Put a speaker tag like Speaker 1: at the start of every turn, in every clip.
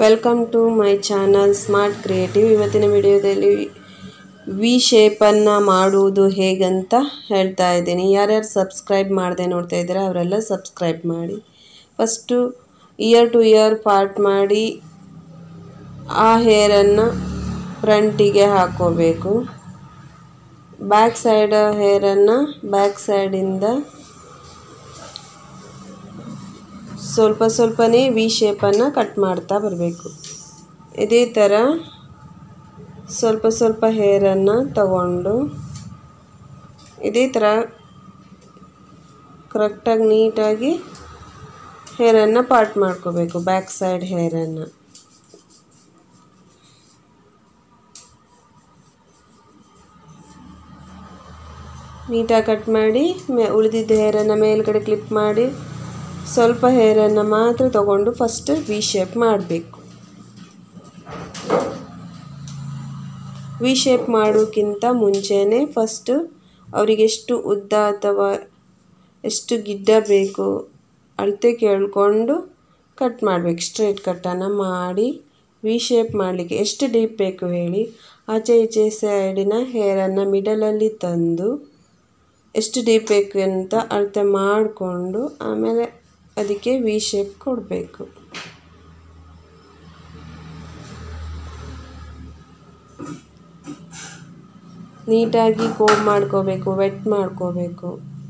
Speaker 1: welcome to my channel smart creative ಇವತ್ತಿನ ವಿಡಿಯೋದಲ್ಲಿ V ಶೇಪನ್ನು ಮಾಡುವುದು ಹೇಗಂತ ಹೇಳ್ತಾ ಇದ್ದೀನಿ ಯಾರ್ಯಾರು ಸಬ್ಸ್ಕ್ರೈಬ್ ಮಾಡದೆ ನೋಡ್ತಾ ಇದ್ದೀರಾ ಅವರೆಲ್ಲ ಸಬ್ಸ್ಕ್ರೈಬ್ ಮಾಡಿ first ear to ear part ಮಾಡಿ ಆ ಹೇರನ್ನು ಫ್ರಂಟಿಗೆ ಹಾಕೋಬೇಕು ಬ್ಯಾಕ್ ಸೈಡ್ ಹೇರನ್ನು ಬ್ಯಾಕ್ ಸೈಡಿಂದ ಸ್ವಲ್ಪ ಸ್ವಲ್ಪನೇ ವಿ ಶೇಪನ್ನು ಕಟ್ ಮಾಡ್ತಾ ಬರಬೇಕು ಇದೇ ಥರ ಸ್ವಲ್ಪ ಸ್ವಲ್ಪ ಹೇರನ್ನು ತಗೊಂಡು ಇದೇ ಥರ ಕರೆಕ್ಟಾಗಿ ನೀಟಾಗಿ ಹೇರನ್ನು ಪಾರ್ಟ್ ಮಾಡ್ಕೋಬೇಕು ಬ್ಯಾಕ್ ಸೈಡ್ ಹೇರನ್ನು ನೀಟಾಗಿ ಕಟ್ ಮಾಡಿ ಮೇ ಉಳಿದಿದ್ದ ಹೇರನ್ನು ಮೇಲ್ಗಡೆ ಕ್ಲಿಪ್ ಮಾಡಿ ಸ್ವಲ್ಪ ಹೇರನ್ನು ಮಾತ್ರ ತಗೊಂಡು ಫಸ್ಟ್ ವಿ ಶೇಪ್ ಮಾಡಬೇಕು ವಿ ಶೇಪ್ ಮಾಡೋಕ್ಕಿಂತ ಮುಂಚೆನೇ ಫಸ್ಟು ಅವರಿಗೆ ಎಷ್ಟು ಉದ್ದ ಅಥವಾ ಎಷ್ಟು ಗಿಡ್ಡ ಬೇಕು ಅಳತೆ ಕೇಳಿಕೊಂಡು ಕಟ್ ಮಾಡಬೇಕು ಸ್ಟ್ರೈಟ್ ಕಟ್ಟನ್ನು ಮಾಡಿ ವಿ ಶೇಪ್ ಮಾಡಲಿಕ್ಕೆ ಎಷ್ಟು ಡೀಪ್ ಬೇಕು ಹೇಳಿ ಆಚೆ ಈಚೆ ಸೈಡಿನ ಹೇರನ್ನು ಮಿಡಲಲ್ಲಿ ತಂದು ಎಷ್ಟು ಡೀಪ್ ಬೇಕು ಅಂತ ಅಳತೆ ಮಾಡಿಕೊಂಡು ಆಮೇಲೆ ಅದಕ್ಕೆ ವಿ ಶೇಪ್ ಕೊಡಬೇಕು ನೀಟಾಗಿ ಕೋಮ್ ಮಾಡ್ಕೋಬೇಕು ವೆಟ್ ಮಾಡ್ಕೋಬೇಕು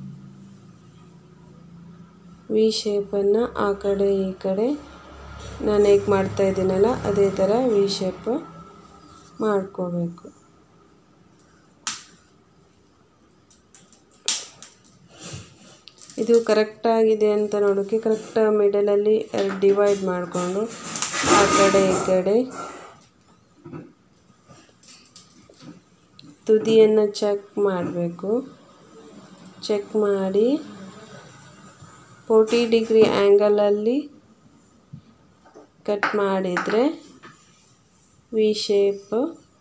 Speaker 1: ವಿ ಶೇಪನ್ನು ಆ ಕಡೆ ಈ ಕಡೆ ನಾನು ಹೇಗೆ ಮಾಡ್ತಾ ಇದ್ದೀನಲ್ಲ ಅದೇ ಥರ ವಿ ಶೇಪ್ ಮಾಡ್ಕೋಬೇಕು ಇದು ಕರೆಕ್ಟಾಗಿದೆ ಅಂತ ನೋಡೋಕ್ಕೆ ಕರೆಕ್ಟ್ ಮಿಡಲಲ್ಲಿ ಡಿವೈಡ್ ಮಾಡಿಕೊಂಡು ಆ ಕಡೆ ಈ ಕಡೆ ತುದಿಯನ್ನು ಚೆಕ್ ಮಾಡಬೇಕು ಚೆಕ್ ಮಾಡಿ ಫೋರ್ಟಿ ಡಿಗ್ರಿ ಆ್ಯಂಗಲಲ್ಲಿ ಕಟ್ ಮಾಡಿದರೆ ವಿ ಶೇಪ್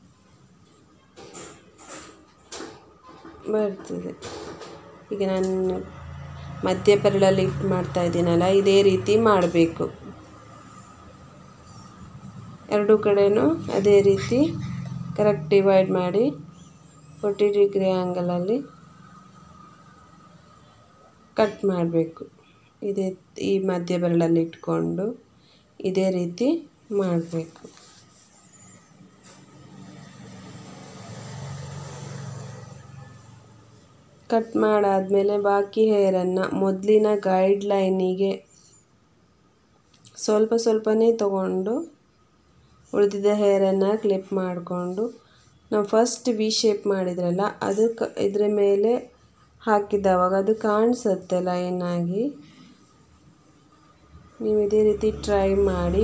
Speaker 1: ಬರ್ತದೆ ಈಗ ನಾನು ಮಧ್ಯ ಬೆರಳಲ್ಲಿ ಇಟ್ಟು ಮಾಡ್ತಾ ಇದ್ದೀನಲ್ಲ ಇದೇ ರೀತಿ ಮಾಡಬೇಕು ಎರಡು ಕಡೆನೂ ಅದೇ ರೀತಿ ಕರೆಕ್ಟ್ ಡಿವೈಡ್ ಮಾಡಿ ಫೋರ್ಟಿ ಡಿಗ್ರಿ ಆ್ಯಂಗಲಲ್ಲಿ ಕಟ್ ಮಾಡಬೇಕು ಇದೇ ಈ ಮಧ್ಯ ಬೆರಳಲ್ಲಿ ಇಟ್ಕೊಂಡು ಇದೇ ರೀತಿ ಮಾಡಬೇಕು ಕಟ್ ಮಾಡಾದಮೇಲೆ ಬಾಕಿ ಹೇರನ್ನು ಮೊದಲಿನ ಗೈಡ್ ಲೈನಿಗೆ ಸ್ವಲ್ಪ ಸ್ವಲ್ಪನೇ ತಗೊಂಡು ಉಳಿದಿದ್ದ ಹೇರನ್ನು ಕ್ಲಿಪ್ ಮಾಡಿಕೊಂಡು ನಾವು ಫಸ್ಟ್ ವಿ ಶೇಪ್ ಮಾಡಿದ್ರಲ್ಲ ಅದಕ್ಕೆ ಇದ್ರ ಮೇಲೆ ಹಾಕಿದವಾಗ ಅದು ಕಾಣಿಸುತ್ತೆ ಲೈನಾಗಿ ನೀವು ಇದೇ ರೀತಿ ಟ್ರೈ ಮಾಡಿ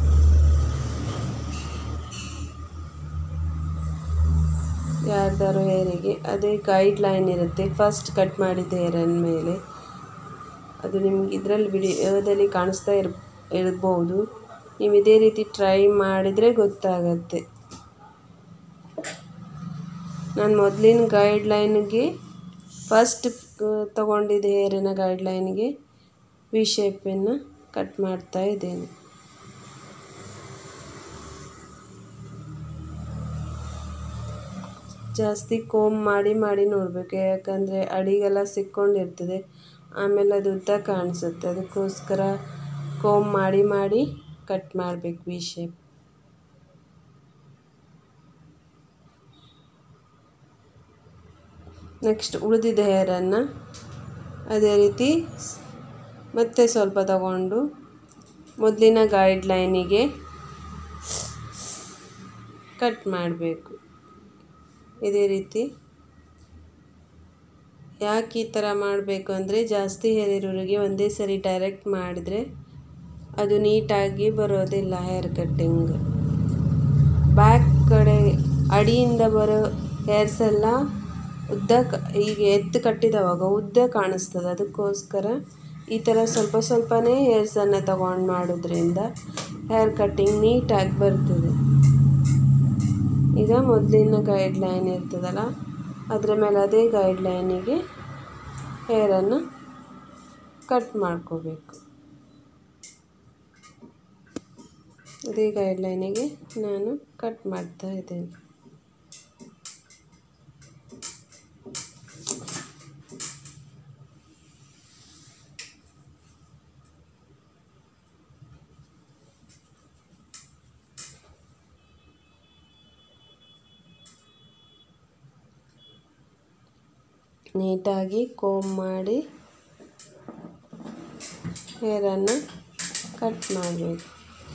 Speaker 1: ಯಾರ್ದಾರು ಹೇರಿಗೆ ಅದೇ ಗೈಡ್ ಲೈನ್ ಇರುತ್ತೆ ಫಸ್ಟ್ ಕಟ್ ಮಾಡಿದ ಹೇರನ ಮೇಲೆ ಅದು ನಿಮ್ಗೆ ಇದರಲ್ಲಿ ವಿಡಿಯೋದಲ್ಲಿ ಕಾಣಿಸ್ತಾ ಇರ್ ಇರ್ಬೋದು ನೀವು ಇದೇ ರೀತಿ ಟ್ರೈ ಮಾಡಿದರೆ ಗೊತ್ತಾಗತ್ತೆ ನಾನು ಮೊದಲಿನ ಗೈಡ್ ಲೈನ್ಗೆ ಫಸ್ಟ್ ತಗೊಂಡಿದ್ದ ಹೇರಿನ ಗೈಡ್ ಲೈನ್ಗೆ ವಿ ಶೇಪನ್ನು ಕಟ್ ಮಾಡ್ತಾ ಇದ್ದೇನೆ ಜಾಸ್ತಿ ಕೋಮ್ ಮಾಡಿ ಮಾಡಿ ನೋಡಬೇಕು ಯಾಕಂದರೆ ಅಡಿಗೆಲ್ಲ ಸಿಕ್ಕೊಂಡಿರ್ತದೆ ಆಮೇಲೆ ಅದು ಉದ್ದ ಕಾಣಿಸುತ್ತೆ ಅದಕ್ಕೋಸ್ಕರ ಕೋಮ್ ಮಾಡಿ ಮಾಡಿ ಕಟ್ ಮಾಡಬೇಕು ವಿ ಶೇಪ್ ನೆಕ್ಸ್ಟ್ ಉಳಿದಿದ್ದ ಹೇರನ್ನು ಅದೇ ರೀತಿ ಮತ್ತೆ ಸ್ವಲ್ಪ ತಗೊಂಡು ಮೊದಲಿನ ಗೈಡ್ ಲೈನಿಗೆ ಕಟ್ ಮಾಡಬೇಕು ಇದೇ ರೀತಿ ಯಾಕೆ ಈ ಥರ ಮಾಡಬೇಕು ಅಂದರೆ ಜಾಸ್ತಿ ಹೇರಿರೋರಿಗೆ ಒಂದೇ ಸರಿ ಡೈರೆಕ್ಟ್ ಮಾಡಿದರೆ ಅದು ನೀಟಾಗಿ ಬರೋದಿಲ್ಲ ಹೇರ್ ಕಟ್ಟಿಂಗ್ ಬ್ಯಾಕ್ ಕಡೆ ಅಡಿಯಿಂದ ಬರೋ ಹೇರ್ಸ್ ಎಲ್ಲ ಉದ್ದ ಈಗ ಎತ್ತು ಕಟ್ಟಿದವಾಗ ಉದ್ದ ಕಾಣಿಸ್ತದೆ ಅದಕ್ಕೋಸ್ಕರ ಈ ಥರ ಸ್ವಲ್ಪ ಸ್ವಲ್ಪನೇ ಹೇರ್ಸನ್ನು ತಗೊಂಡು ಮಾಡೋದ್ರಿಂದ ಹೇರ್ ಕಟ್ಟಿಂಗ್ ನೀಟಾಗಿ ಬರ್ತದೆ ಈಗ ಮೊದಲಿನ ಗೈಡ್ ಲೈನ್ ಇರ್ತದಲ್ಲ ಅದರ ಮೇಲೆ ಅದೇ ಗೈಡ್ ಲೈನಿಗೆ ಹೇರನ್ನು ಕಟ್ ಮಾಡ್ಕೋಬೇಕು ಇದೇ ಗೈಡ್ಲೈನಿಗೆ ನಾನು ಕಟ್ ಮಾಡ್ತಾ ಇದ್ದೇನೆ ನೀಟಾಗಿ ಕೋಮ್ ಮಾಡಿ ಹೇರನ್ನು ಕಟ್ ಮಾಡಬೇಕು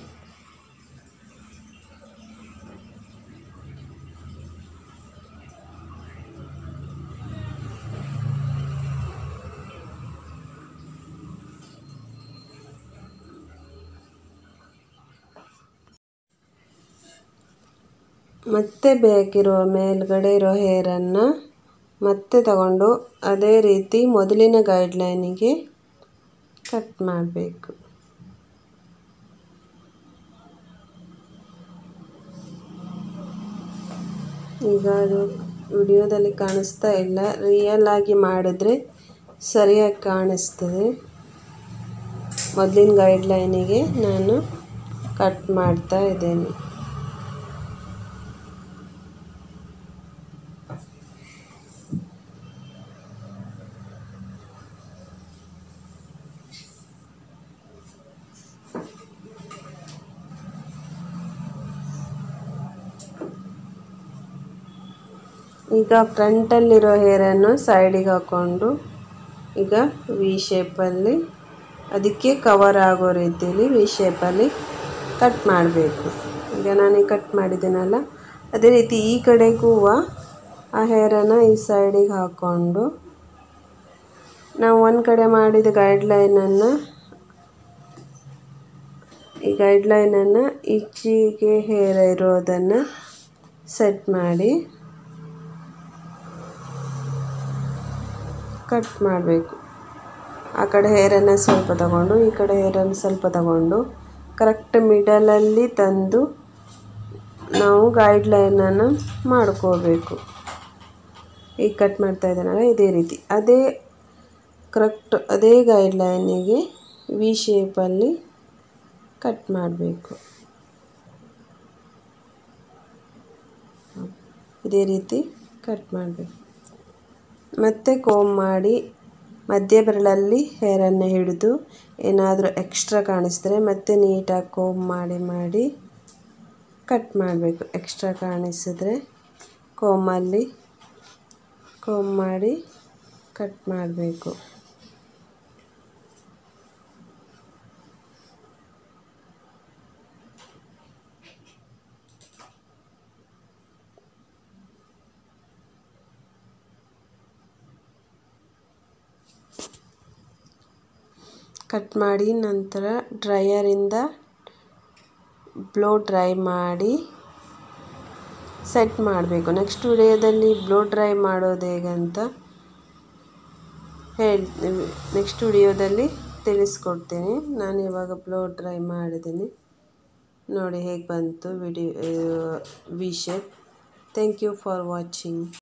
Speaker 1: ಮತ್ತೆ ಬೇಕಿರುವ ಮೇಲ್ಗಡೆ ಇರೋ ಹೇರನ್ನು ಮತ್ತೆ ತಗೊಂಡು ಅದೇ ರೀತಿ ಮೊದಲಿನ ಗೈಡ್ಲೈನಿಗೆ ಕಟ್ ಮಾಡಬೇಕು ಈಗ ಅದು ವಿಡಿಯೋದಲ್ಲಿ ಕಾಣಿಸ್ತಾ ಇಲ್ಲ ರಿಯಲ್ ಆಗಿ ಮಾಡಿದ್ರೆ ಸರಿಯಾಗಿ ಕಾಣಿಸ್ತದೆ ಮೊದಲಿನ ಗೈಡ್ಲೈನಿಗೆ ನಾನು ಕಟ್ ಮಾಡ್ತಾ ಇದ್ದೇನೆ ಈಗ ಫ್ರಂಟಲ್ಲಿರೋ ಹೇರನ್ನು ಸೈಡಿಗೆ ಹಾಕ್ಕೊಂಡು ಈಗ ವಿ ಶೇಪಲ್ಲಿ ಅದಕ್ಕೆ ಕವರ್ ಆಗೋ ರೀತಿಯಲ್ಲಿ ವಿ ಶೇಪಲ್ಲಿ ಕಟ್ ಮಾಡಬೇಕು ಈಗ ನಾನು ಕಟ್ ಮಾಡಿದ್ದೀನಲ್ಲ ಅದೇ ರೀತಿ ಈ ಕಡೆಗೂ ಆ ಹೇರನ್ನು ಈ ಸೈಡಿಗೆ ಹಾಕ್ಕೊಂಡು ನಾವು ಒಂದು ಕಡೆ ಮಾಡಿದ ಗೈಡ್ಲೈನನ್ನು ಈ ಗೈಡ್ಲೈನನ್ನು ಈಚೆಗೆ ಹೇರ ಇರೋದನ್ನು ಸೆಟ್ ಮಾಡಿ ಕಟ್ ಮಾಡಬೇಕು ಆ ಕಡೆ ಹೇರನ್ನು ಸ್ವಲ್ಪ ತಗೊಂಡು ಈ ಕಡೆ ಹೇರನ್ನು ಸ್ವಲ್ಪ ತಗೊಂಡು ಕರೆಕ್ಟ್ ಮಿಡಲಲ್ಲಿ ತಂದು ನಾವು ಗೈಡ್ಲೈನನ್ನು ಮಾಡ್ಕೋಬೇಕು ಈಗ ಕಟ್ ಮಾಡ್ತಾ ಇದ್ದಾನಲ್ಲ ಇದೇ ರೀತಿ ಅದೇ ಕರೆಕ್ಟ್ ಅದೇ ಗೈಡ್ಲೈನಿಗೆ ವಿ ಶೇಪಲ್ಲಿ ಕಟ್ ಮಾಡಬೇಕು ಇದೇ ರೀತಿ ಕಟ್ ಮಾಡಬೇಕು ಮತ್ತೆ ಕೋಮ್ ಮಾಡಿ ಮಧ್ಯ ಬೆರಳಲ್ಲಿ ಹೇರನ್ನು ಹಿಡಿದು ಏನಾದರೂ ಎಕ್ಸ್ಟ್ರಾ ಕಾಣಿಸಿದ್ರೆ ಮತ್ತೆ ನೀಟಾಗಿ ಕೋಮ್ ಮಾಡಿ ಮಾಡಿ ಕಟ್ ಮಾಡಬೇಕು ಎಕ್ಸ್ಟ್ರಾ ಕಾಣಿಸಿದ್ರೆ ಕೋಮಲ್ಲಿ ಕೋಮ್ ಮಾಡಿ ಕಟ್ ಮಾಡಬೇಕು ಕಟ್ ಮಾಡಿ ನಂತರ ಡ್ರೈಯರಿಂದ ಬ್ಲೋ ಡ್ರೈ ಮಾಡಿ ಸೆಟ್ ಮಾಡಬೇಕು ನೆಕ್ಸ್ಟ್ ವಿಡಿಯೋದಲ್ಲಿ ಬ್ಲೋ ಡ್ರೈ ಮಾಡೋದು ಹೇಗಂತ ಹೇಳಿ ನೆಕ್ಸ್ಟ್ ವಿಡಿಯೋದಲ್ಲಿ ತಿಳಿಸ್ಕೊಡ್ತೀನಿ ನಾನು ಇವಾಗ ಬ್ಲೋ ಡ್ರೈ ಮಾಡಿದ್ದೀನಿ ನೋಡಿ ಹೇಗೆ ಬಂತು video V shape thank you for watching